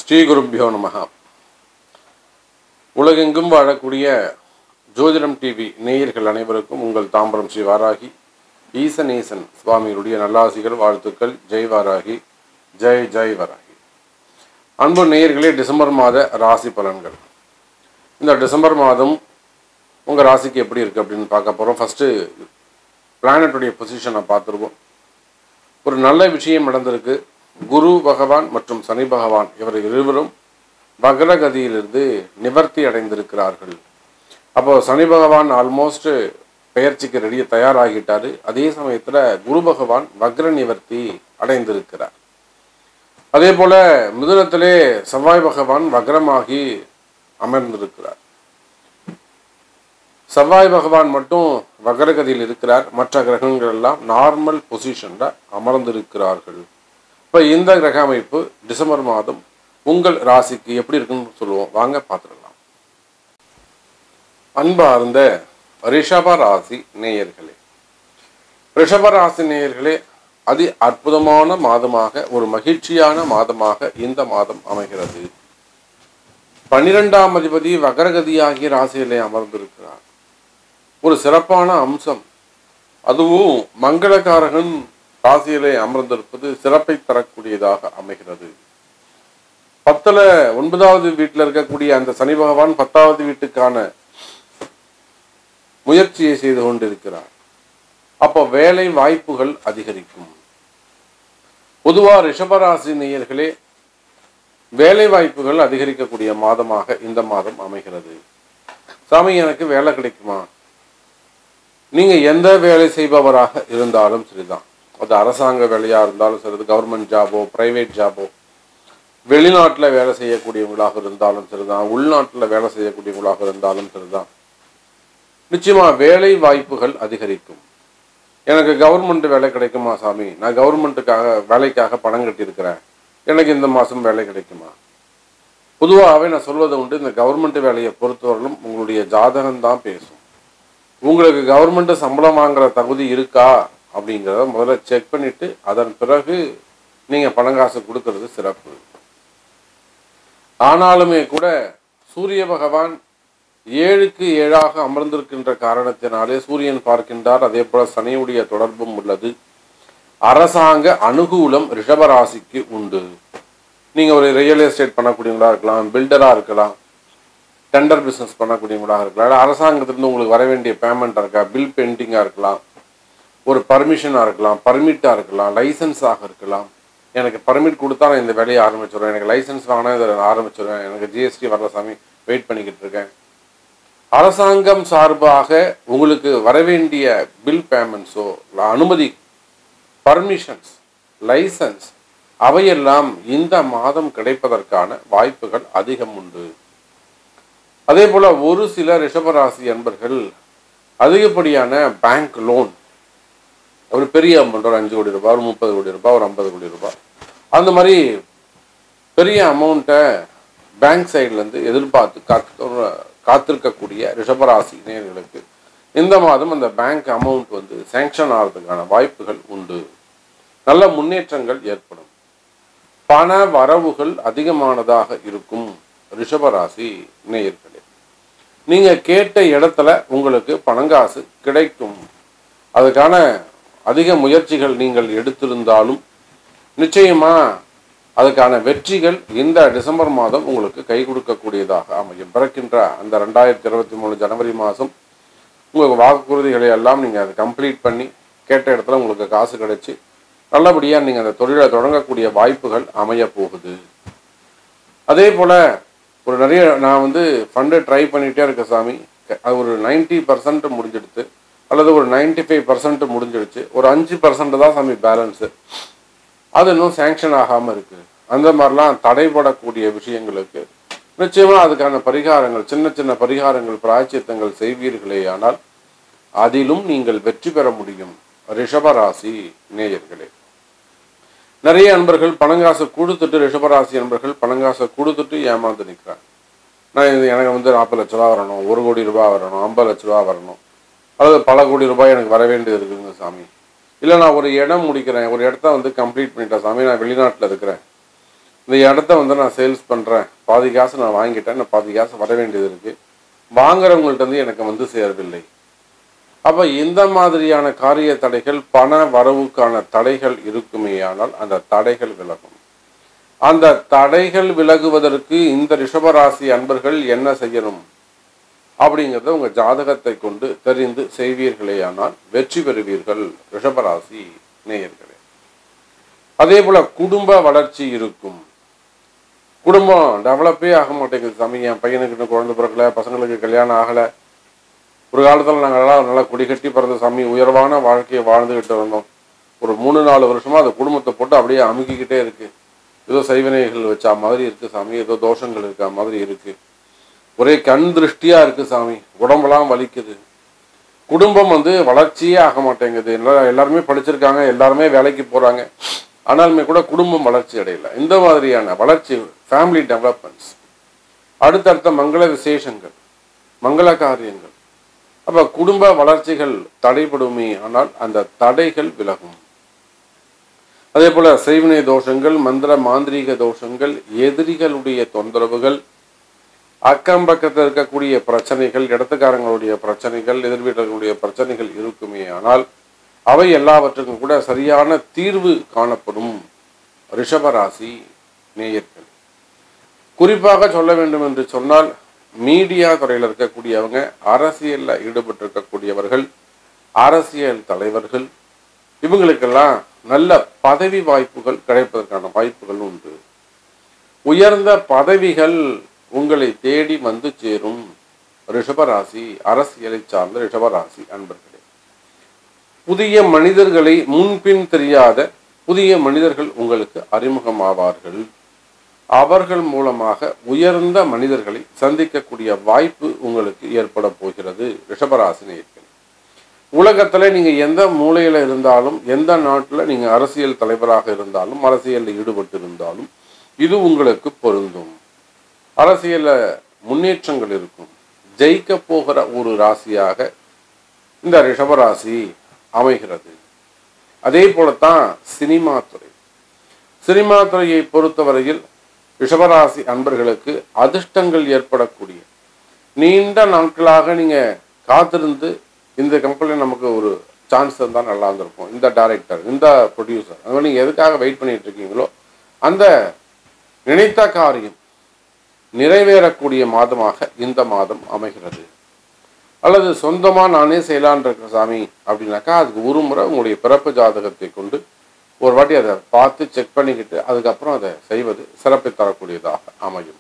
ஸ்ரீ குருப்பியோ நமகா உலகெங்கும் வாழக்கூடிய ஜோதிடம் டிவி நேயர்கள் அனைவருக்கும் உங்கள் தாம்பரம் ஸ்ரீ வாராகி ஈசனேசன் சுவாமியுடைய நல்லாசிகள் வாழ்த்துக்கள் ஜெய் வாராகி ஜெய் ஜெய் வாராகி அன்பு நேயர்களே டிசம்பர் மாத ராசி பலன்கள் இந்த டிசம்பர் மாதம் உங்கள் ராசிக்கு எப்படி இருக்குது அப்படின்னு பார்க்க போகிறோம் ஃபஸ்ட்டு பிளானட்டுடைய பொசிஷனை பார்த்துருவோம் ஒரு நல்ல விஷயம் நடந்திருக்கு குரு பகவான் மற்றும் சனி பகவான் இவர் இருவரும் வக்ரகதியிலிருந்து நிவர்த்தி அடைந்திருக்கிறார்கள் அப்போ சனி பகவான் ஆல்மோஸ்ட் பெயர்ச்சிக்கு ரெடிய தயாராகிட்டாரு அதே சமயத்தில் குரு பகவான் வக்ர நிவர்த்தி அடைந்திருக்கிறார் அதே போல மிதுனத்திலே செவ்வாய் பகவான் வக்ரமாகி அமர்ந்திருக்கிறார் செவ்வாய் பகவான் மட்டும் வக்ரகதியில் இருக்கிறார் மற்ற கிரகங்கள் எல்லாம் நார்மல் பொசிஷன்ல அமர்ந்திருக்கிறார்கள் இப்போ இந்த கிரக அமைப்பு டிசம்பர் மாதம் உங்கள் ராசிக்கு எப்படி இருக்குன்னு சொல்லுவோம் வாங்க பார்த்துடலாம் அன்பார்ந்த ரிஷப ராசி நேயர்களே ரிஷப ராசி நேயர்களே அதி அற்புதமான மாதமாக ஒரு மகிழ்ச்சியான மாதமாக இந்த மாதம் அமைகிறது பன்னிரெண்டாம் அதிபதி வகரகதியாகிய ராசியிலே அமர்ந்திருக்கிறார் ஒரு சிறப்பான அம்சம் அதுவும் மங்களகாரகன் ராசியிலே அமர்ந்திருப்பது சிறப்பை தரக்கூடியதாக அமைகிறது பத்துல ஒன்பதாவது வீட்டில் இருக்கக்கூடிய அந்த சனி பகவான் பத்தாவது வீட்டுக்கான முயற்சியை செய்து கொண்டிருக்கிறார் அப்போ வேலை வாய்ப்புகள் அதிகரிக்கும் பொதுவா ரிஷபராசி நேயர்களே வேலை வாய்ப்புகள் அதிகரிக்கக்கூடிய மாதமாக இந்த மாதம் அமைகிறது சாமி எனக்கு வேலை கிடைக்குமா நீங்க எந்த வேலை செய்பவராக இருந்தாலும் சரிதான் அது அரசாங்க வேலையா இருந்தாலும் சரி கவர்மெண்ட் ஜாபோ பிரைவேட் ஜாபோ வெளிநாட்டில் வேலை செய்யக்கூடியவங்களாக இருந்தாலும் சரிதான் உள்நாட்டில் வேலை செய்யக்கூடியவங்களாக இருந்தாலும் சரிதான் நிச்சயமா வேலை வாய்ப்புகள் அதிகரிக்கும் எனக்கு கவர்மெண்ட் வேலை கிடைக்குமா சாமி நான் கவர்மெண்ட்டுக்காக வேலைக்காக பணம் கட்டியிருக்கிறேன் எனக்கு இந்த மாதம் வேலை கிடைக்குமா பொதுவாகவே நான் சொல்வது உண்டு இந்த கவர்மெண்ட் வேலையை பொறுத்தவரையிலும் உங்களுடைய ஜாதகம் தான் பேசும் உங்களுக்கு கவர்மெண்ட் சம்பளம் வாங்குற தகுதி இருக்கா அப்படிங்கிறத முதல்ல செக் பண்ணிட்டு அதன் பிறகு நீங்கள் பணங்காசு கொடுக்கறது சிறப்பு ஆனாலுமே கூட சூரிய பகவான் ஏழுக்கு ஏழாக அமர்ந்திருக்கின்ற காரணத்தினாலே சூரியன் பார்க்கின்றார் அதே போல சனியுடைய தொடர்பும் உள்ளது அரசாங்க அனுகூலம் ரிஷபராசிக்கு உண்டு நீங்க ஒரு ரியல் எஸ்டேட் பண்ணக்கூடியவங்களா இருக்கலாம் பில்டரா இருக்கலாம் டெண்டர் பிஸ்னஸ் பண்ணக்கூடியவங்களாக இருக்கலாம் இல்லை அரசாங்கத்திலிருந்து உங்களுக்கு வர வேண்டிய பேமெண்ட் இருக்கா பில் பெயிண்டிங்காக இருக்கலாம் ஒரு பர்மிஷனாக இருக்கலாம் பர்மிட்டாக இருக்கலாம் லைசன்ஸாக இருக்கலாம் எனக்கு பர்மிட் கொடுத்தா நான் இந்த வேலையை ஆரம்பிச்சிடுவேன் எனக்கு லைசன்ஸ் வாங்கினா இதை ஆரம்பிச்சிடுவேன் எனக்கு ஜிஎஸ்டி வரல சாமி வெயிட் பண்ணிக்கிட்டு இருக்கேன் அரசாங்கம் சார்பாக உங்களுக்கு வரவேண்டிய பில் பேமெண்ட்ஸோ அனுமதி பர்மிஷன்ஸ் லைசன்ஸ் அவையெல்லாம் இந்த மாதம் கிடைப்பதற்கான வாய்ப்புகள் அதிகம் உண்டு அதே போல ஒரு சில ரிஷபராசி அன்பர்கள் அதிகப்படியான பேங்க் லோன் ஒரு பெரிய அமௌண்ட் ஒரு அஞ்சு கோடி ரூபாய் ஒரு முப்பது கோடி ரூபாய் ஒரு ஐம்பது கோடி ரூபாய் அந்த மாதிரி பெரிய அமௌண்ட்டை பேங்க் சைட்லேருந்து எதிர்பார்த்து காத்து காத்திருக்கக்கூடிய ரிஷபராசி நேயர்களுக்கு இந்த மாதம் அந்த பேங்க் அமௌண்ட் வந்து சேங்ஷன் ஆகிறதுக்கான வாய்ப்புகள் உண்டு நல்ல முன்னேற்றங்கள் ஏற்படும் பண வரவுகள் அதிகமானதாக இருக்கும் ரிஷபராசி நேயர்களே நீங்க கேட்ட இடத்துல உங்களுக்கு பணங்காசு கிடைக்கும் அதுக்கான அதிக முயற்சிகள் நீங்கள் எடுத்திருந்தாலும் நிச்சயமா அதுக்கான வெற்றிகள் இந்த டிசம்பர் மாதம் உங்களுக்கு கை கொடுக்கக்கூடியதாக அமையும் பிறக்கின்ற அந்த ரெண்டாயிரத்தி இருபத்தி மூணு ஜனவரி மாதம் உங்களுக்கு வாக்குறுதிகளை எல்லாம் நீங்கள் அதை கம்ப்ளீட் பண்ணி கேட்ட இடத்துல உங்களுக்கு காசு கிடைச்சி நல்லபடியாக நீங்கள் அந்த தொழிலை தொடங்கக்கூடிய வாய்ப்புகள் அமைய போகுது அதே போல் ஒரு நிறைய நான் வந்து ஃபண்டு ட்ரை பண்ணிகிட்டே இருக்கேன் சாமி அது ஒரு நைன்ட்டி பர்சன்ட் முடிஞ்சிடுது அல்லது ஒரு நைன்டி ஃபைவ் பர்சன்ட் முடிஞ்சிடுச்சு ஒரு அஞ்சு பர்சன்ட் தான் சாமி பேலன்ஸு அது இன்னும் சேங்ஷன் ஆகாமல் இருக்குது அந்த மாதிரிலாம் தடைபடக்கூடிய விஷயங்களுக்கு நிச்சயமாக அதுக்கான பரிகாரங்கள் சின்ன சின்ன பரிகாரங்கள் பிராய்ச்சித்தங்கள் செய்வீர்களே ஆனால் அதிலும் நீங்கள் வெற்றி பெற முடியும் ரிஷபராசி நேயர்களே நிறைய அன்பர்கள் பணங்காசை கொடுத்துட்டு ரிஷபராசி அன்பர்கள் பணங்காசை கொடுத்துட்டு ஏமாந்து நிற்கிறாங்க நான் இது எனக்கு வந்து நாற்பது லட்ச ரூபா வரணும் ஒரு கோடி ரூபாய் வரணும் ஐம்பது லட்ச ரூபா வரணும் அல்லது பல கோடி ரூபாய் எனக்கு வர வேண்டியது இருக்குங்க சாமி இல்லை நான் ஒரு இடம் முடிக்கிறேன் ஒரு இடத்த வந்து கம்ப்ளீட் பண்ணிட்டேன் சாமி நான் வெளிநாட்டில் இருக்கிறேன் இந்த இடத்த வந்து நான் சேல்ஸ் பண்ணுறேன் பாதி காசு நான் வாங்கிட்டேன் நான் பாதி காசு வர வேண்டியது இருக்குது வாங்குறவங்கள்ட்ட இருந்து எனக்கு வந்து சேரவில்லை அப்போ இந்த மாதிரியான காரிய தடைகள் பண வரவுக்கான தடைகள் இருக்குமேயானால் அந்த தடைகள் விலகும் அந்த தடைகள் விலகுவதற்கு இந்த ரிஷபராசி அன்பர்கள் என்ன செய்யணும் அப்படிங்கிறத உங்க ஜாதகத்தை கொண்டு தெரிந்து செய்வீர்களேயானால் வெற்றி பெறுவீர்கள் ரிஷபராசி நேயர்களே அதே போல குடும்ப வளர்ச்சி இருக்கும் குடும்பம் டெவலப்பே ஆக மாட்டேங்குது சாமி என் பையனுக்கு இன்னும் குழந்தை பிறக்கல பசங்களுக்கு கல்யாணம் ஆகலை ஒரு காலத்தில் நாங்கள்லாம் நல்லா குடிகட்டி பிறந்த சாமி உயர்வான வாழ்க்கையை வாழ்ந்துகிட்டு இருந்தோம் ஒரு மூணு நாலு வருஷமா அந்த குடும்பத்தை போட்டு அப்படியே அமுக்கிக்கிட்டே இருக்கு ஏதோ சைவனைகள் வச்சா மாதிரி இருக்கு சாமி ஏதோ தோஷங்கள் இருக்கா மாதிரி இருக்கு ஒரே கண் திருஷ்டியா இருக்கு சாமி உடம்பெல்லாம் வலிக்குது குடும்பம் வந்து வளர்ச்சியே ஆக மாட்டேங்குது எல்லா- எல்லாருமே படிச்சிருக்காங்க எல்லாருமே வேலைக்கு போறாங்க ஆனாலுமே கூட குடும்பம் வளர்ச்சி அடையல இந்த மாதிரியான வளர்ச்சி ஃபேமிலி டெவலப்மெண்ட்ஸ் அடுத்தடுத்த மங்கள விசேஷங்கள் மங்கள காரியங்கள் அப்ப குடும்ப வளர்ச்சிகள் தடைபடுமே ஆனால் அந்த தடைகள் விலகும் அதே போல செய்வினை தோஷங்கள் மந்திர மாந்திரீக தோஷங்கள் எதிரிகளுடைய தொந்தரவுகள் அக்கம் பக்கத்தில் இருக்கக்கூடிய பிரச்சனைகள் இடத்துக்காரங்களுடைய பிரச்சனைகள் எதிர் வீரர்களுடைய பிரச்சனைகள் இருக்குமே ஆனால் அவை எல்லாவற்றுக்கும் கூட சரியான தீர்வு காணப்படும் ரிஷபராசி நேயர்கள் குறிப்பாக சொல்ல வேண்டும் என்று சொன்னால் மீடியா துறையில் இருக்கக்கூடியவங்க அரசியலில் ஈடுபட்டிருக்கக்கூடியவர்கள் அரசியல் தலைவர்கள் இவங்களுக்கெல்லாம் நல்ல பதவி வாய்ப்புகள் கிடைப்பதற்கான வாய்ப்புகள் உண்டு உயர்ந்த பதவிகள் உங்களை தேடி வந்து சேரும் ரிஷபராசி அரசியலை சார்ந்த ரிஷபராசி அன்பர்களே புதிய மனிதர்களை முன்பின் தெரியாத புதிய மனிதர்கள் உங்களுக்கு அறிமுகமாவார்கள் அவர்கள் மூலமாக உயர்ந்த மனிதர்களை சந்திக்கக்கூடிய வாய்ப்பு உங்களுக்கு ஏற்பட போகிறது ரிஷபராசினியர்கள் உலகத்துல நீங்க எந்த மூலையில இருந்தாலும் எந்த நாட்டுல நீங்க அரசியல் தலைவராக இருந்தாலும் அரசியலில் ஈடுபட்டு இருந்தாலும் இது உங்களுக்கு பொருந்தும் அரசியல்ல முன்னேற்றங்கள் இருக்கும் ஜெயிக்க போகிற ஒரு ராசியாக இந்த ரிஷபராசி அமைகிறது அதே போலத்தான் சினிமா துறை சினிமா துறையை பொறுத்தவரையில் ரிஷபராசி அன்பர்களுக்கு அதிர்ஷ்டங்கள் ஏற்படக்கூடிய நீண்ட நாட்களாக நீங்க காத்திருந்து இந்த கம்பெனியில் நமக்கு ஒரு சான்ஸ் இருந்தால் நல்லா இருந்திருக்கும் இந்த டைரக்டர் இந்த ப்ரொடியூசர் அது நீங்கள் எதுக்காக வெயிட் பண்ணிட்டு இருக்கீங்களோ அந்த நினைத்த காரியம் நிறைவேறக்கூடிய மாதமாக இந்த மாதம் அமைகிறது அல்லது சொந்தமாக நானே செய்யலான் இருக்கிற சாமி அப்படின்னாக்கா அதுக்கு ஒரு முறை உங்களுடைய பிறப்பு ஜாதகத்தை கொண்டு ஒரு வாட்டி அதை பார்த்து செக் பண்ணிக்கிட்டு அதுக்கப்புறம் அதை செய்வது சிறப்பை தரக்கூடியதாக அமையும்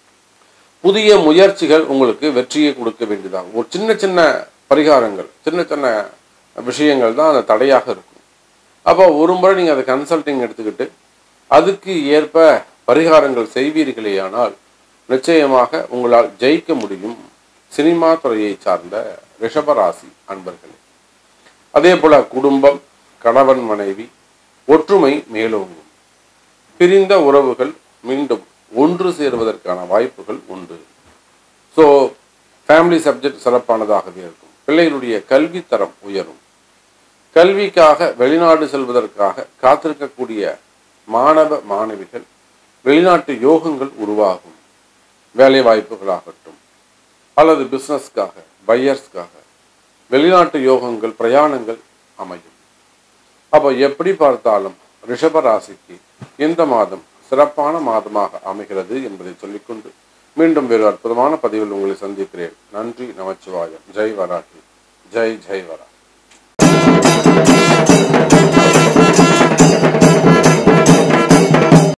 புதிய முயற்சிகள் உங்களுக்கு வெற்றியை கொடுக்க வேண்டியதாகும் ஒரு சின்ன சின்ன பரிகாரங்கள் சின்ன சின்ன விஷயங்கள் தான் அந்த தடையாக இருக்கும் அப்போ ஒரு முறை நீங்கள் அதை கன்சல்டிங் எடுத்துக்கிட்டு அதுக்கு ஏற்ப பரிகாரங்கள் செய்வீர்களேயானால் நிச்சயமாக உங்களால் ஜெயிக்க முடியும் சினிமா துறையை சார்ந்த ரிஷபராசி அன்பர்களே அதே போல குடும்பம் கணவன் மனைவி ஒற்றுமை மேலோங்கும் பிரிந்த உறவுகள் மீண்டும் ஒன்று சேருவதற்கான வாய்ப்புகள் உண்டு ஸோ ஃபேமிலி சப்ஜெக்ட் சிறப்பானதாகவே இருக்கும் பிள்ளைகளுடைய கல்வி தரம் உயரும் கல்விக்காக வெளிநாடு செல்வதற்காக காத்திருக்கக்கூடிய மாணவ மாணவிகள் வெளிநாட்டு யோகங்கள் உருவாகும் வேலை வாய்ப்புகளாகட்டும் அல்லது பிஸ்னஸ்க்காக பையர்ஸ்க்காக வெளிநாட்டு யோகங்கள் பிரயாணங்கள் அமையும் அப்போ எப்படி பார்த்தாலும் ரிஷப ராசிக்கு இந்த மாதம் சிறப்பான மாதமாக அமைகிறது என்பதை சொல்லிக்கொண்டு மீண்டும் வேறு அற்புதமான பதிவில் உங்களை சந்திக்கிறேன் நன்றி நமச்சிவாயம் ஜெய் வராகி ஜெய் ஜெய் வரா